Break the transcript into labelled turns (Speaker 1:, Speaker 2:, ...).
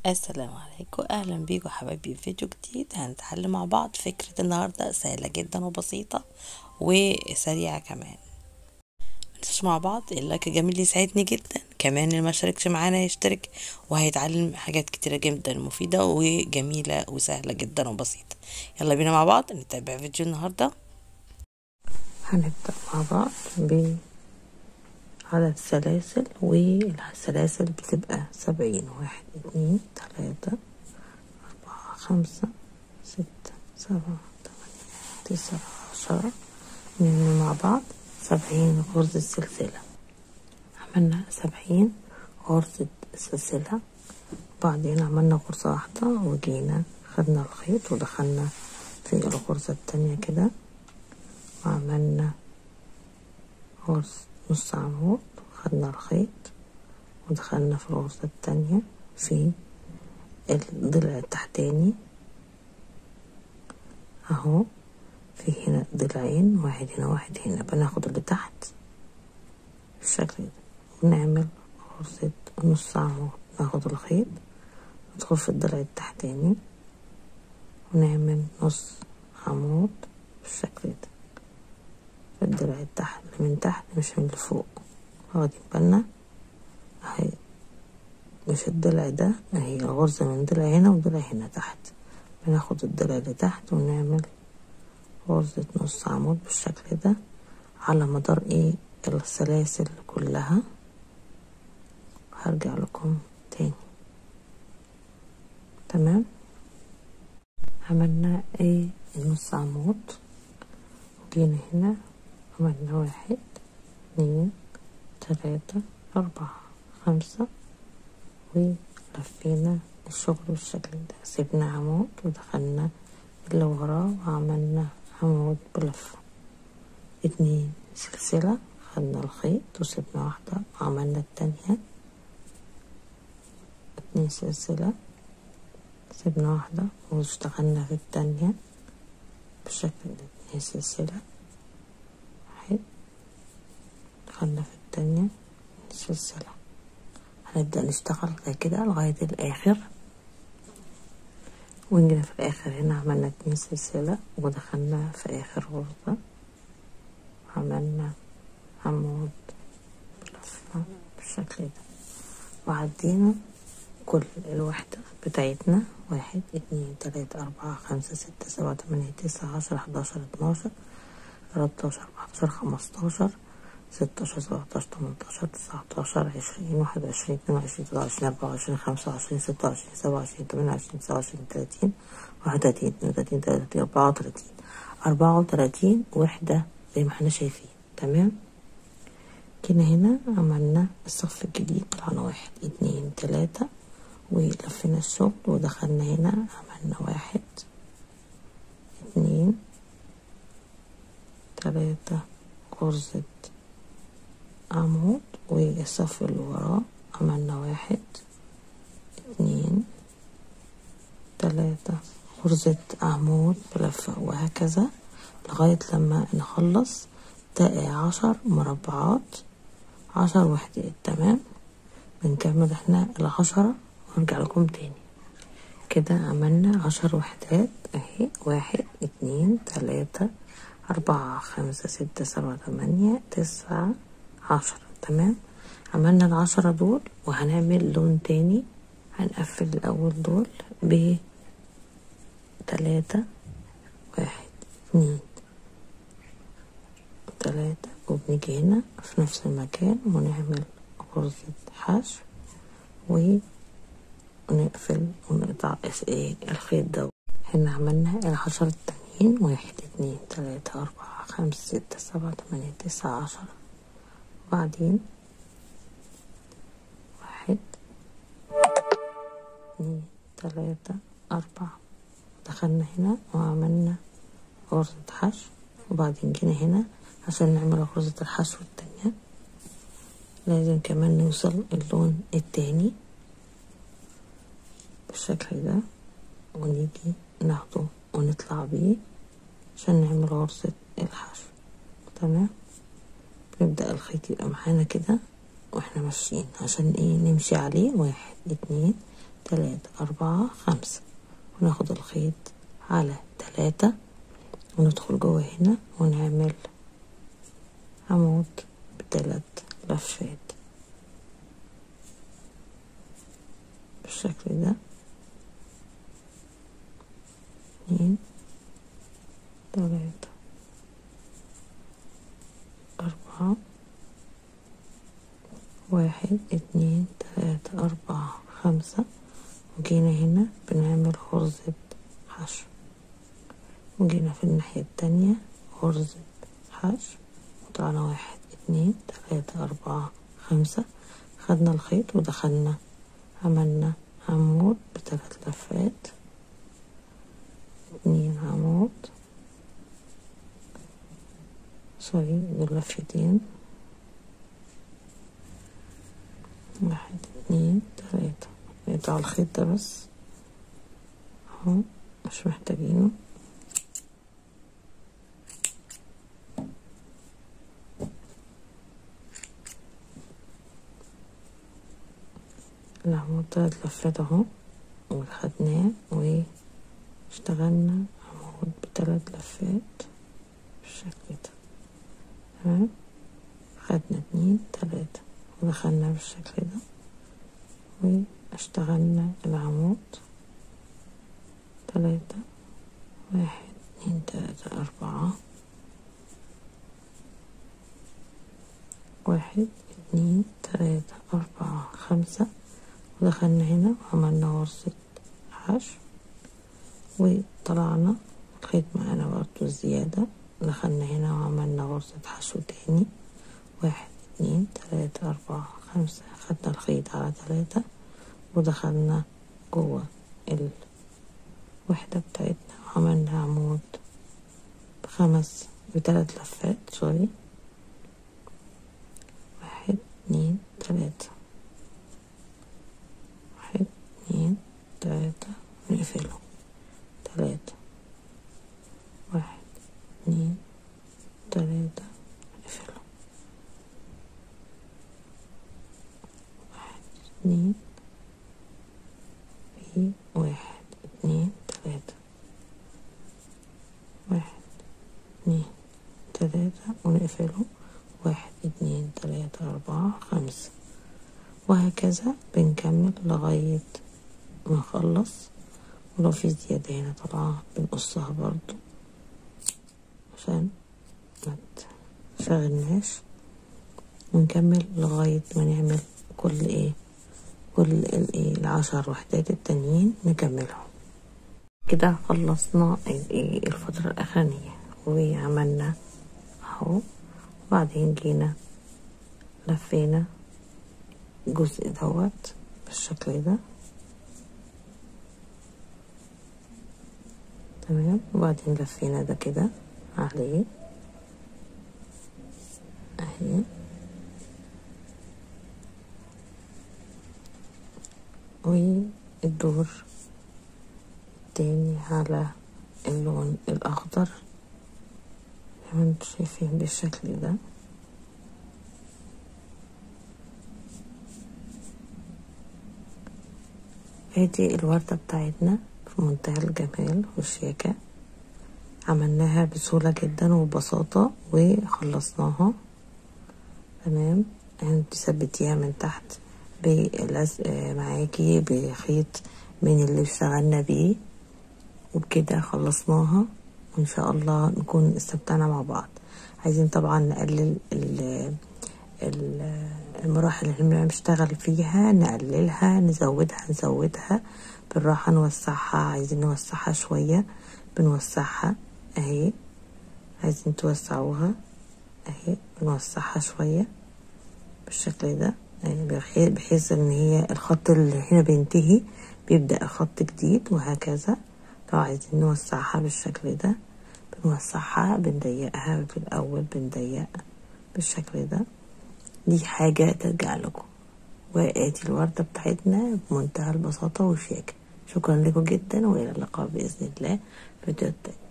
Speaker 1: السلام عليكم اهلا بيكم حبايبي في فيديو جديد هنتعلم مع بعض فكرة النهاردة سهلة جدا وبسيطة وسريعة كمان منساش مع بعض اللايك جميل يسعدني جدا كمان اللي ما شاركش معانا يشترك وهيتعلم حاجات كتيرة جدا مفيدة وجميلة وسهلة جدا وبسيطة يلا بينا مع بعض نتابع فيديو النهاردة هنبدأ مع بعض ب عدد السلاسل والسلاسل بتبقى سبعين واحد اتنين تلاتة أربعة خمسة ستة سبعة تمانية تسعة عشرة نعمل مع بعض سبعين غرزة سلسلة عملنا سبعين غرزة سلسلة بعدين عملنا غرزة واحدة وجينا خدنا الخيط ودخلنا في الغرزة التانية كده وعملنا غرزة نص عمود خدنا الخيط ودخلنا في الغرزة التانية في الضلع التحتاني اهو في هنا ضلعين واحد هنا واحد هنا بناخد اللي تحت بالشكل ده ونعمل غرزة نص عمود ناخد الخيط ندخل في الضلع التحتاني ونعمل نص عمود بالشكل ده في الضلع التحت من تحت مش من اللي فوق واخدين بالنا اهي مش الضلع ده اهي الغرزة من ضلع هنا وضلع هنا تحت بناخد الضلع اللي تحت ونعمل غرزة نص عمود بالشكل ده على مدار ايه السلاسل كلها هرجع لكم تاني تمام عملنا ايه النص عمود وجينا هنا عملنا واحد اتنين تلاتة أربعة خمسة ولفينا الشغل بالشكل ده سيبنا عمود ودخلنا اللي وراه وعملنا عمود بلفة اتنين سلسلة خدنا الخيط وسيبنا واحدة وعملنا التانية اتنين سلسلة سيبنا واحدة واشتغلنا في التانية بالشكل ده اتنين سلسلة واحد دخلنا في التانية سلسلة هنبدأ نشتغل زي كده لغاية الآخر ونجينا في الآخر هنا عملنا اتنين سلسلة ودخلنا في آخر غرزة عملنا عمود بلفة بالشكل ده وعدينا كل الوحدة بتاعتنا واحد اتنين تلاتة أربعة خمسة ستة سبعة تمانية تسعة عشرة حداشر اتناشر تلاتاشر أربعتاشر خمستاشر ستاشر سبعتاشر تمنتاشر تسعتاشر عشرين واحد وعشرين اتنين وعشرين تلاتة وعشرين أربعة وعشرين خمسة وعشرين ستة وعشرين سبعة وعشرين تمانية وعشرين تسعة وعشرين تلاتين واحد وتلاتين اتنين وتلاتين تلاتة وتلاتين أربعة وتلاتين أربعة وتلاتين وحدة زي ما احنا شايفين تمام جينا هنا عملنا الصف الجديد طلعنا واحد اتنين تلاتة ولفينا الشغل ودخلنا هنا عملنا واحد اتنين تلاتة غرزة عمود والصف اللي وراه عملنا واحد اتنين تلاتة غرزة عمود بلفة وهكذا لغاية لما نخلص تلاقي عشر مربعات عشر وحدات تمام بنكمل احنا العشرة ونرجع لكم تاني كده عملنا عشر وحدات اهي واحد اتنين تلاتة أربعة خمسة ستة سبعة تمانية تسعة عشرة تمام عملنا العشرة دول وهنعمل لون تاني هنقفل الأول دول ب تلاتة واحد اتنين تلاتة وبنيجي هنا في نفس المكان ونعمل غرزة حشو ونقفل ونقطع ايه الخيط ده هنا عملنا العشرة التانيين واحد اتنين تلاتة أربعة خمسة ستة سبعة تمانية تسعة عشرة وبعدين واحد اتنين تلاتة أربعة دخلنا هنا وعملنا غرزة حشو وبعدين جينا هنا عشان نعمل غرزة الحشو التانية لازم كمان نوصل اللون التاني بالشكل ده ونيجي ناخده ونطلع بيه عشان نعمل غرزة الحشو تمام بنبدأ الخيط يبقى معانا كده واحنا ماشيين عشان ايه نمشي عليه واحد اتنين تلاتة اربعة خمسة وناخد الخيط على تلاتة وندخل جوه هنا ونعمل عمود بتلات لفات بالشكل ده اتنين تلاتة أربعة واحد اتنين تلاتة أربعة خمسة وجينا هنا بنعمل غرزة حشو وجينا في الناحية التانية غرزة حشو وطلعنا واحد اتنين تلاتة أربعة خمسة خدنا الخيط ودخلنا عملنا عمود بثلاث لفات اتنين عمود سوري دول لفتين واحد اتنين تلاتة نقطع الخيط ده بس اهو مش محتاجينه العمود تلات لفات اهو وخدناه واشتغلنا عمود بتلات لفات بالشكل ده تمام خدنا اتنين تلاتة ودخلنا بالشكل ده واشتغلنا العمود تلاتة واحد اتنين تلاتة أربعة واحد اتنين تلاتة أربعة خمسة ودخلنا هنا وعملنا غرزة حشو وطلعنا الخيط معانا برضو زيادة دخلنا هنا وعملنا غرزة حشو تاني واحد اتنين تلاتة أربعة خمسة خدنا الخيط على تلاتة ودخلنا جوه الوحدة بتاعتنا وعملنا عمود بخمس بتلات لفات سوري واحد اتنين تلاتة واحد اتنين تلاتة نقفله تلاتة واحد اتنين تلاتة نقفله واحد اتنين في واحد اتنين تلاتة واحد اتنين تلاتة ونقفله واحد اتنين تلاتة أربعة خمسة وهكذا بنكمل لغاية ما نخلص ولو في زيادة هنا طالعة بنقصها برضو عشان ما تشغلناش ونكمل لغاية ما نعمل كل ايه كل الايه العشر وحدات التانيين نكملهم كده خلصنا الايه الفترة الأخرانية وعملنا اهو وبعدين جينا لفينا الجزء دوت بالشكل ده تمام وبعدين لفينا ده كده عليه اهي والدور التاني على اللون الأخضر زي ما انتوا شايفين بالشكل ده ادي الوردة بتاعتنا في منتهى الجمال والشياكة عملناها بسهولة جدا وببساطة وخلصناها تمام انت ثبتيها من تحت بلزق معاكي بخيط من اللي اشتغلنا بيه وبكده خلصناها وان شاء الله نكون استمتعنا مع بعض عايزين طبعا نقلل المراحل اللي بنشتغل فيها نقللها نزودها نزودها بالراحة نوسعها عايزين نوسعها شوية بنوسعها اهي عايزين توسعوها اهي بنوسعها شوية بالشكل ده يعني بحيث ان هي الخط اللي هنا بينتهي بيبدأ خط جديد وهكذا لو عايزين نوسعها بالشكل ده بنوسعها بنضيقها في الأول بنضيق بالشكل ده دي حاجة ترجع لكم وادي الوردة بتاعتنا بمنتهى البساطة والشياكة شكرا لكم جدا وإلى اللقاء بإذن الله في فيديو تاني